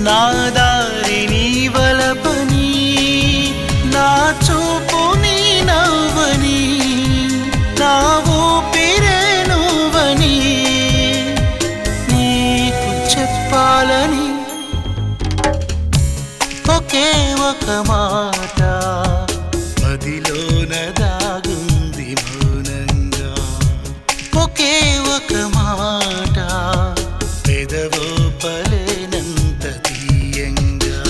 నా దారి నీ వలపని నా చూపు నీ నవ్వని నా ఊపిరే నువ్వని నీకు చెప్పాలని ఒకే ఒక మాట మదిలోన దాగుంది మౌనంగా ఒకే ఒక మాట పెదవో పలేనంత తీయంగా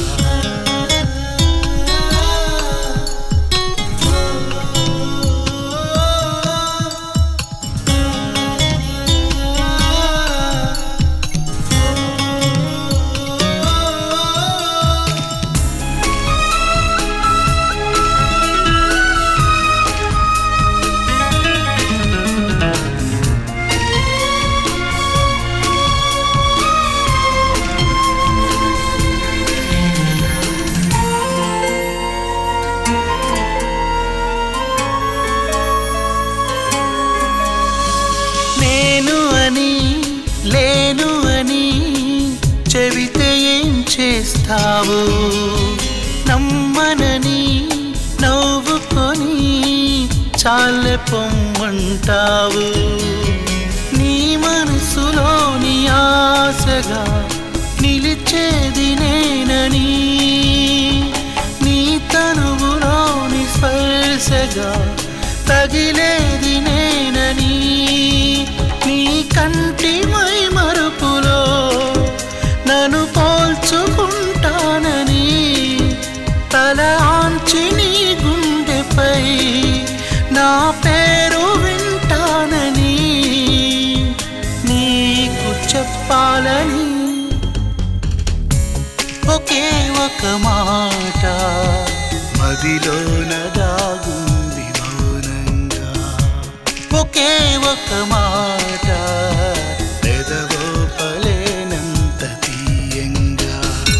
నేను అని లేను అని చెబితే ఏం చేస్తావు నమ్మనని నవ్వుకొని చాలే పొమ్మంటావు నీ మనసులోని ఆశగా నిలిచేది నేనని నీ తనువులోని స్పర్శగా తగిలేది నేనని నీ కంటి మై మరుపులో నన్ను పోల్చుకుంటానని తల ఆంచి నీ గుండెపై నా పేరు వింటానని నీకు చెప్పాలని ఒకే ఒక మాట మదిలోన దాగుంది మౌనంగా ఒకే ఒక మాట పెదవో పలేనంత తీయంగా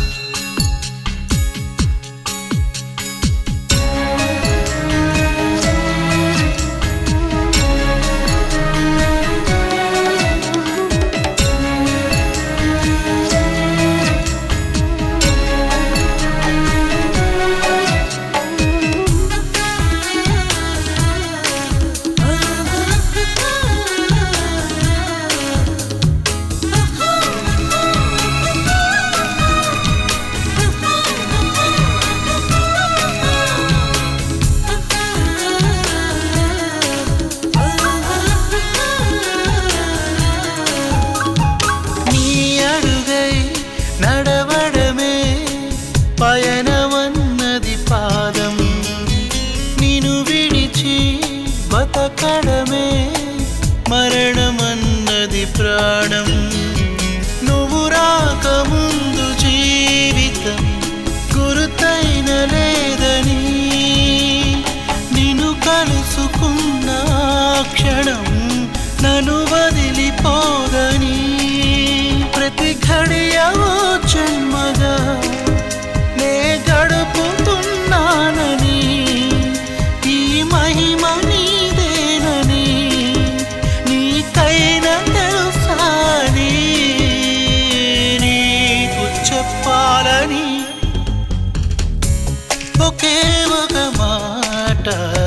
నీ అడుగై నడవడమే పయనమన్నది పాదం నిన్ను విడిచి బతకడమే మరణమన్నది ప్రాణం నువ్వు రాకముందు జీవితం గురుతైన లేదని నిన్ను కలుసుకున్న ఆ క్షణం నన్ను వదిలిపోదని ప్రతి ఘడియవో జన్మగా నే గడుపుతున్నానని ఈ మహిమ నీదేనని నీకైనా తెలుసాని నీకు చెప్పాలని ఒకే ఒక మాట